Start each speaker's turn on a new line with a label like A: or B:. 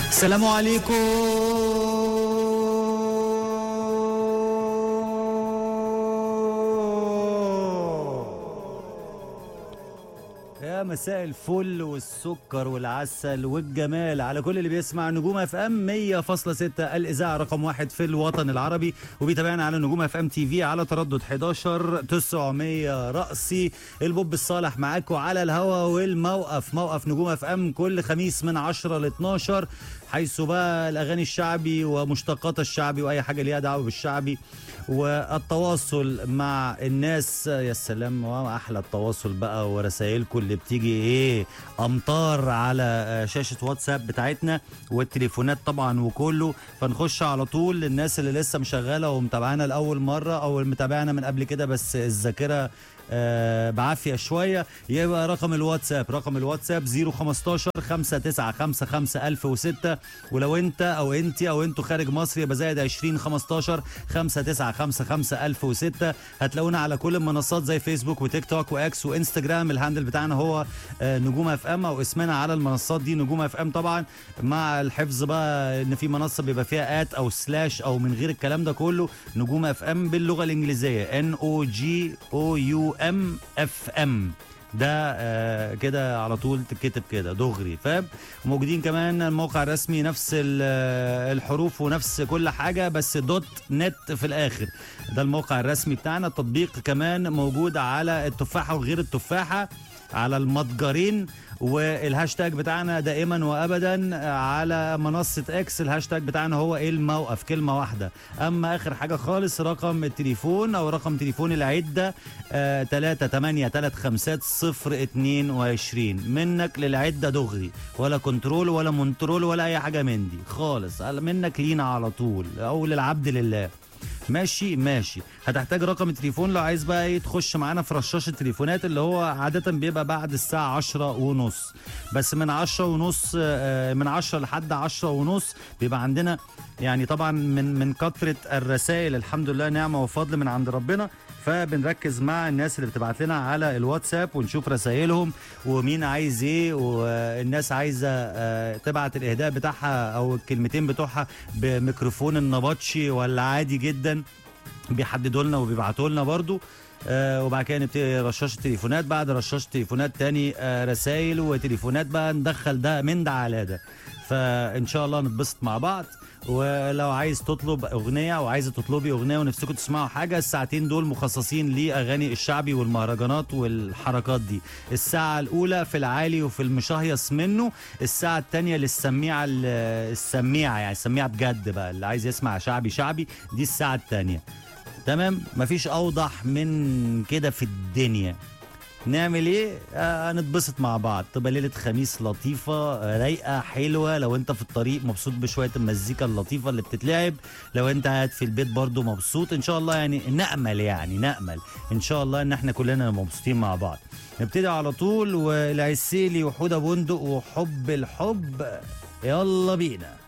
A: السلام عليكم يا مساء الفل والسكر والعسل والجمال على كل اللي بيسمع نجوم اف ام 100.6 الاذاعه رقم واحد في الوطن العربي وبيتابعنا على نجوم اف ام تي في على تردد 11 900 رأسي البوب الصالح معاكم على الهوا والموقف موقف نجوم اف ام كل خميس من 10 ل 12 حيث بقى الاغاني الشعبي ومشتقات الشعبي واي حاجه ليها دعوه بالشعبي والتواصل مع الناس يا سلام واحلى التواصل بقى ورسائلكم اللي بتيجي ايه امطار على شاشه واتساب بتاعتنا والتليفونات طبعا وكله فنخش على طول للناس اللي لسه مشغله ومتابعانا لاول مره او متابعنا من قبل كده بس الذاكره آه بعافيه شويه يبقى رقم الواتساب رقم الواتساب 015 5955 1006 ولو انت او انت او انتوا خارج مصر يبقى زائد 20 15 5955 1006 هتلاقونا على كل المنصات زي فيسبوك وتيك توك واكس وانستجرام الهاندل بتاعنا هو آه نجوم اف ام او اسمنا على المنصات دي نجوم اف ام طبعا مع الحفظ بقى ان في منصه بيبقى فيها ات او سلاش او من غير الكلام ده كله نجوم اف ام باللغه الانجليزيه ان او جي او يو ام اف ام ده آه كده على طول تتكتب كده دغري فاهم موجودين كمان الموقع الرسمي نفس الحروف ونفس كل حاجه بس دوت نت في الاخر ده الموقع الرسمي بتاعنا التطبيق كمان موجود على التفاحه وغير التفاحه على المتجرين والهاشتاج بتاعنا دائما وابدا على منصه اكس الهاشتاج بتاعنا هو الموقف كلمه واحده اما اخر حاجه خالص رقم التليفون او رقم تليفون العده 3 8 3 5 0 22 منك للعده دغري ولا كنترول ولا مونترول ولا اي حاجه من دي خالص منك لينا على طول او للعبد لله ماشي ماشي هتحتاج رقم التليفون لو عايز بقى ايه تخش معانا في رشاش التليفونات اللي هو عادة بيبقى بعد الساعة عشرة ونص بس من عشرة ونص من عشرة لحد عشرة ونص بيبقى عندنا يعني طبعا من من كثرة الرسائل الحمد لله نعمة وفضل من عند ربنا فبنركز مع الناس اللي بتبعت لنا على الواتساب ونشوف رسائلهم ومين عايز ايه والناس عايزه تبعت الاهداء بتاعها او الكلمتين بتوعها بميكروفون النبطشي ولا عادي جدا بيحددوا لنا وبيبعتوا لنا برضو آه وبعد كده نبتدي رشاش التليفونات بعد رشاش التليفونات تاني آه رسائل وتليفونات بقى ندخل ده من ده على ده فان شاء الله نتبسط مع بعض ولو عايز تطلب اغنيه او عايزه تطلبي اغنيه ونفسكم تسمعوا حاجه الساعتين دول مخصصين لاغاني الشعبي والمهرجانات والحركات دي الساعه الاولى في العالي وفي المشهيص منه الساعه الثانيه للسميعه السميعه يعني السميعه بجد بقى اللي عايز يسمع شعبي شعبي دي الساعه الثانيه تمام مفيش اوضح من كده في الدنيا نعمل ايه آه نتبسط مع بعض تبقى ليله خميس لطيفه رايقه حلوه لو انت في الطريق مبسوط بشويه المزيكا اللطيفه اللي بتتلعب لو انت قاعد في البيت برضو مبسوط ان شاء الله يعني نامل يعني نامل ان شاء الله ان احنا كلنا مبسوطين مع بعض نبتدي على طول والعسيلي وحوده بندق وحب الحب يلا بينا